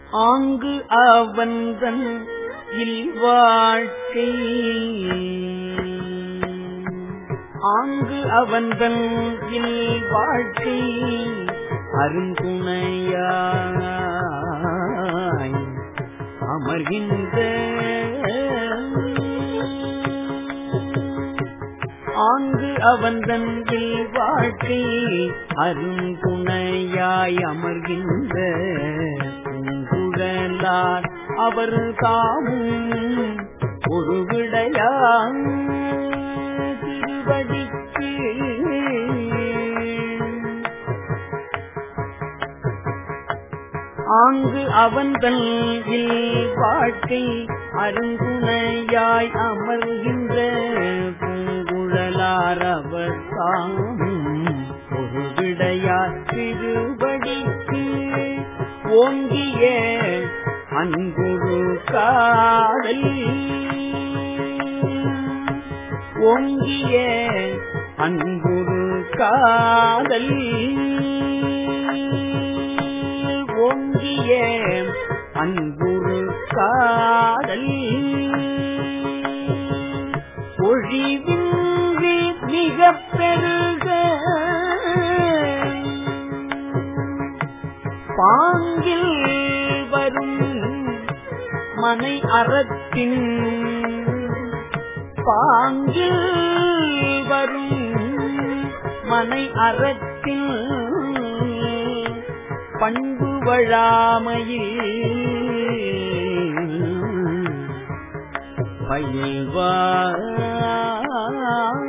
ஆங்கு அவன்தன் இல்வாழ்க்கை ஆங்கு அவன்தன் இல்வாழ்க்கை அருந்துணையாய் அமர்கின்ற ஆங்கு அவன்தன் வாழ்க்கை அருங்குணையாய் அமர்கின்ற பூங்குழலார் அவர் தாமும் ஒரு விடையான் திருவடிக்கு ஆங்கு அவன்தன் வாழ்க்கை அருங்குணையாய் அமர்கின்ற பூங்குழலார் அவர் தாமும் ஒரு விடையார் திருவடிக்கு ஓங்கிய அன்புரு காதல் ஓங்கிய அன்புரு காதல் ஓங்கிய அன்புரு காதல் ஒழிவின்றி மிக பெருக பாங்கில் வரும் மனை அறத்தின் பாங்கில் வரும் மனை அறத்தின் பண்பு வழாமையில் பயில்வார்